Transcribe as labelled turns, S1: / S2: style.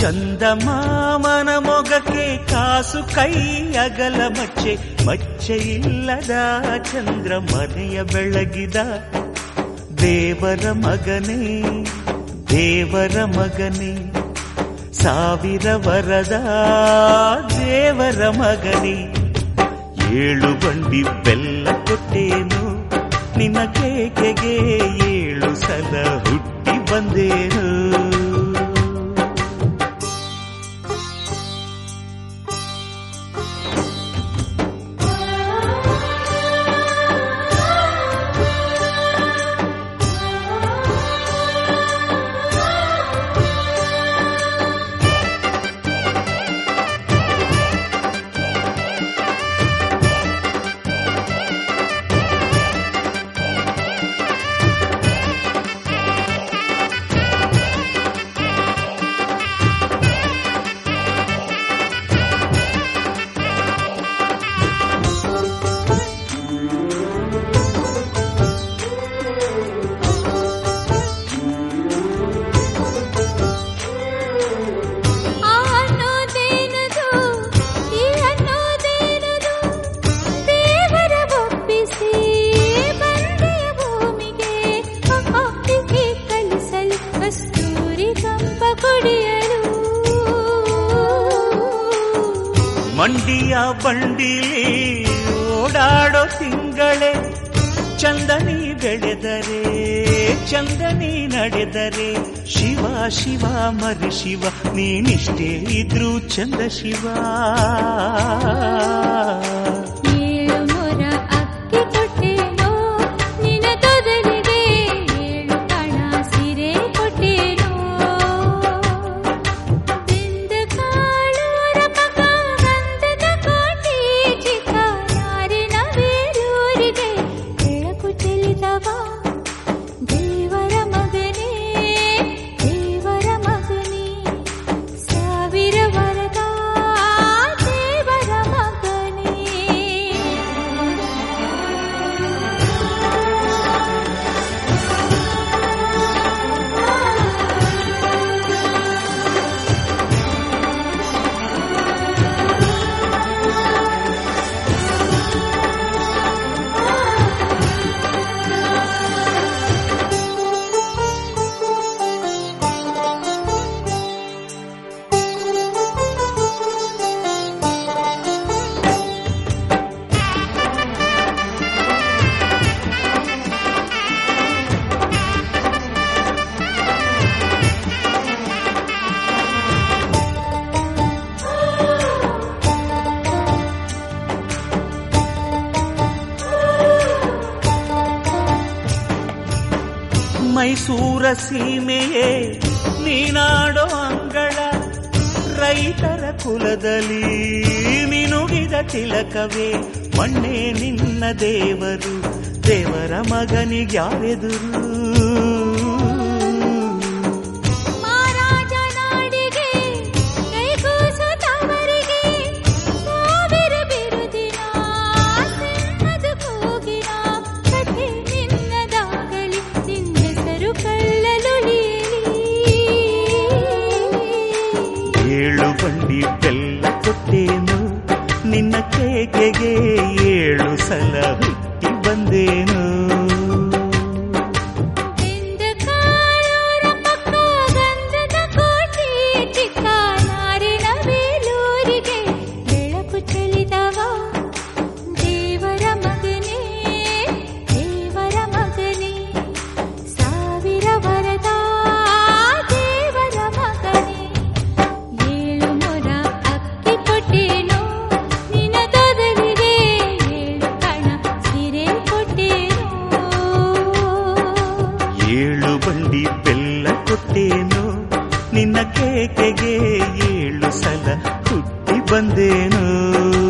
S1: ಚಂದಮಾಮನ ಮೊಗಕ್ಕೆ ಕಾಸು ಕೈ ಅಗಲ ಮಚ್ಚೆ ಮಚ್ಚೆ ಇಲ್ಲದ ಚಂದ್ರ ಮನೆಯ ಬೆಳಗಿದ ದೇವರ ಮಗನೇ ದೇವರ ಮಗನೇ ಸಾವಿರ ವರದ ದೇವರ ಮಗನೇ ಏಳು ಬಂಡಿ ಬೆಲ್ಲ ಕೊಟ್ಟೇನು ನಿನ್ನ ಕೇಕೆಗೆ ಏಳು ಸಲ ಹುಟ್ಟಿ ಬಂದೇನು
S2: ಆ ಅನ್ನೋದೇನದು ಈ ಅನ್ನೋದೇನದು ದೇವರ ಒಪ್ಪಿಸಿ ಬಂದೆಯ ಭೂಮಿಗೆ ಅಪ್ಪಿಗೆ ಕಲಿಸಲು ಕಸ್ತೂರಿ ಕಂಪ ಕುಡಿಯಲು
S1: ಮಂಡಿಯ ಬಂಡಿಲಿ ಓಡಾಡೋ ತಿಂಗಳೇ ಚಂದನಿ ಬೆಳೆದರೆ ಚಂದನಿ ನಡೆದರೆ ಶಿವ ಶಿವ ಮರಿ ಶಿವ ನೀನಿಷ್ಟೇ ಇದ್ರು ಚಂದ ಶಿವ
S2: ಏಳು ಮೊರ ಅಕ್ಕಿ ಕೊಟ್ಟೇನೋ ನಿನ ತೊದಲಿಗೆ ಏಳು ಕಣ ಸಿರೆ ಕೊಟ್ಟೇನೋ ಬೆಂದ ಕಾಳು ರಪಕ ಗಂಧದ ಕೋಟಿ ಚಿಕ್ಕ ನಾರಿನ ಬೇರೂರಿಗೆ ಬೆಳಕು ಚೆಲ್ಲಿದವ ದೇವರ ಮಗನೇ ದೇವರ ಮಗನೇ ಸಾವಿರ ವರದ ದೇವರ ಮಗನೇ
S1: ಮೈಸೂರ ಸೀಮೆಯೇ ನೀನಾಡೋ ಅಂಗಳ ರೈತರ ಕುಲದಲ್ಲಿ ಮಿನುಗಿದ ತಿಲಕವೇ ಮಣ್ಣೆ ನಿನ್ನ ದೇವರು ದೇವರ ಮಗನಿಗ್ಯಾರೆದುರು
S2: ಮಹಾರಾಜ ನಾಡಿಗೆ ಕೈಗೂಸು ತವರಿಗೆ ಸಾವಿರ ಬಿರುದಿನ ಸಿಂಹದ ಕೂಗಿನ ಕಥೆ ನಿನ್ನದಾಗಲಿ ನಿನ್ನ ಹೆಸರು ಕಳ್ಳಲುಳಿಯಲಿ
S1: ಏಳು ಬಂಡಿ ಬೆಲ್ಲ ಕೊಟ್ಟೇನು ನಿನ್ನ ಕೇಕೆಗೆ ಏಳು ಸಲ ಹುಟ್ಟಿ ಬಂದೇನು
S2: ಬೆಂದ ಕಾಳು ರಪಕ ಗಂಧದ ಕೋಟಿ ಚಿಕ್ಕ ನಾರಿನ ಬೇಲೂರಿಗೆ ಬೆಳಕು ಚೆಲ್ಲಿದವ ದೇವರ ಮಗನೇ ದೇವರ ಮಗನೇ ಸಾವಿರ ವರದ ದೇವರ ಮಗನೇ ಏಳು ಮೊರ ಅಕ್ಕಿ ಕೊಟ್ಟೇನೋ ನಿನ ತೊದಲಿಗೆ ಏಳು ಕಣ ಸಿರೆ ಕೊಟ್ಟೇನೋ
S1: ಏಳು ಬಂಡಿ ಬೆಲ್ಲ ಕೊಟ್ಟೇನು ನಿನ್ನ ಕೇಕೆಗೆ ಏಳು ಸಲ ಹುಟ್ಟಿ ಬಂದೇನು